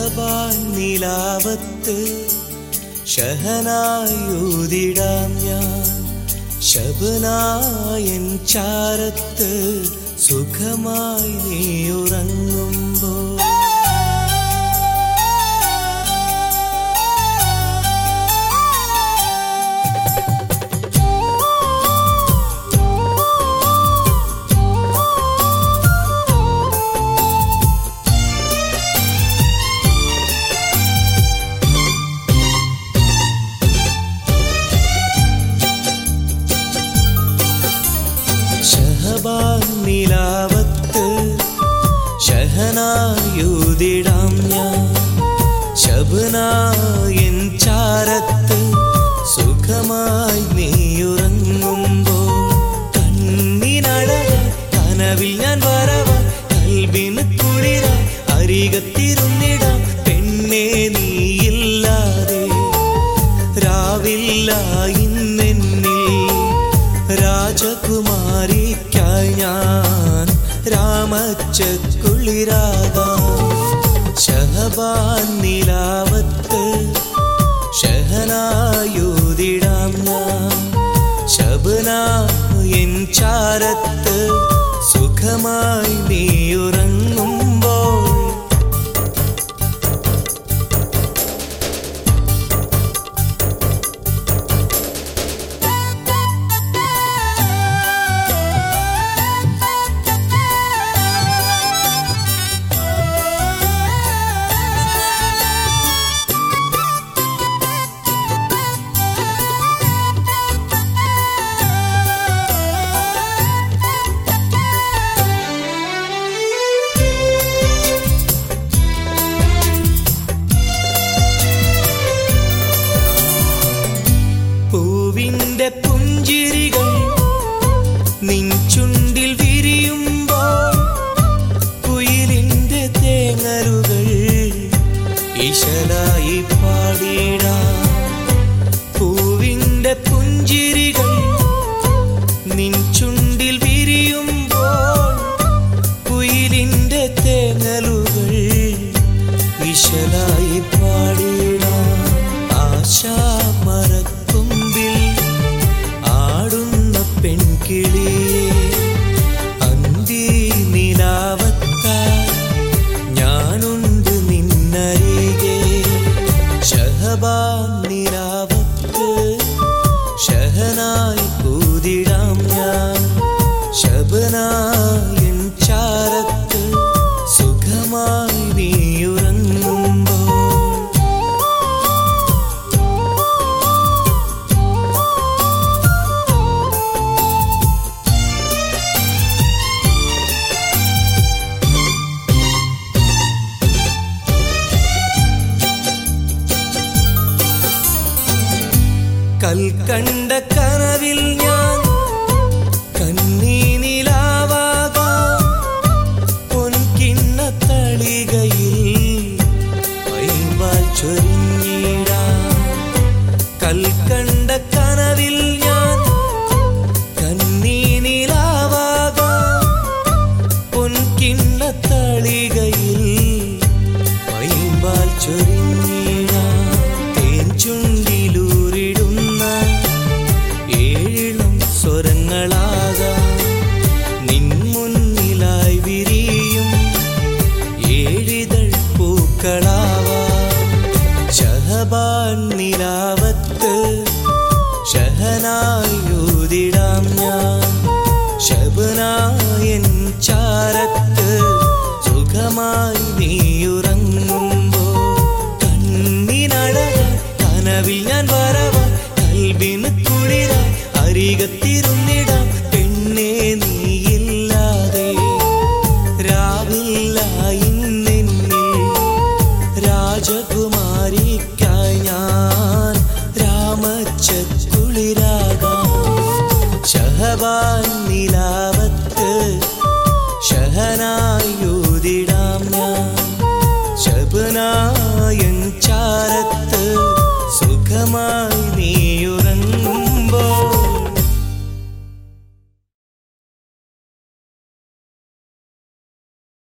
ഷഹബാൻ നിലാവത്ത് ഷഹനായൂതിടാം ഞാൻ ശബനായൻ ചാരത്ത് സുഖമായി നീ ഉറങ്ങുമ്പോൾ ഷഹബാൻ നിലാവത്ത് ഷഹനായൂതിടാം ഞാൻ ശബനായൻ ചാരത്ത് സുഖമായി നീയുറങ്ങുമ്പോൾ കണ്ണിനഴ കനവിൽ ഞാൻ വരവ കൽവിന് കുളിര അരികത്തിരുന്നിടാം പെണ്ണെ നീയില്ലാതെ രാവില്ല ഇന്നെന്നിൽ രാജകുമാരിക്കായി ഞാൻ രാമച്ചക്കുളിരാകാം ഷഹബാൻ നിലാവത്ത് ഷഹനായൂതിടാം ഞാൻ ശബന എൻ ചാരത്ത് സുഖമായി നീ ഉറങ്ങുമ്പോൾ പൂവിന്റെ പുഞ്ചിരികൾ നിൻ ചുണ്ടിൽ വിരിയുമ്പോൾ കുയിലിന്റെ തേങ്ങലുകൾ ഇശലായി പാടിടാം പൂവിന്റെ പുഞ്ചിരികൾ നിൻ ചുണ്ടിൽ വിരിയുമ്പോൾ കുയിലിന്റെ തേങ്ങലുകൾ വിശലായി പാടിടാം ആശാമരത്തുമ്പിൽ ആടുന്ന പെൺകിളിയെ അന്തി നിലാവത്താൽ ഞാനുണ്ട് നിന്നരികെ ഷഹബാൻ നിലാവത്ത് ഷഹനായി കൂതിടാം ഞാൻ ശബനായൻ ചാരത്ത് സുഖമായി നീ ഉറങ്ങുമ്പോൾ കൽക്കണ്ട കനവിൽ ഞാൻ കണ്ണീ നിലാവാകാം പൊൻകിണ്ണ തളികയിൽ വൈവാൽ ചൊരിഞ്ഞിടാം കൽക്കണ്ട കനവിൽ ഞാൻ കണ്ണീ നിലാവാകാം പൊൻകിണ്ണ തളികയിൽ വൈമ്പാൽ ചൊരിഞ്ഞിടാം തേൻ ചുണ്ടിലൂരിടുന്ന ഏഴിളം സ്വരങ്ങളാകാം നിൻ മുന്നിലായി വിരിയും ഏഴിതൾ പൂക്കളാവാം ഷഹബാൻ നിലാവത്ത് ഷഹനായൂതിടാം ഞാൻ ശബനായൻ ചാരത്ത് സുഖമായി നീയുറങ്ങുമ്പോൾ കണ്ണിനഴ കനവിൽ ഞാൻ വരവ കൽവിന് കുളിര അരികത്തിരുന്നിടാം പെണ്ണെ നീയില്ലാതെ രാവില്ല ഇന്നെന്നിൽ രാജകുമാരിക്കായി ഞാൻ രാമച്ചക്കുളിരാകാം ഷഹബാൻ നിലാവത്ത് ഷഹനായൂതിടാം ഞാൻ ശബനായൻ ചാരത്ത് സുഖമായി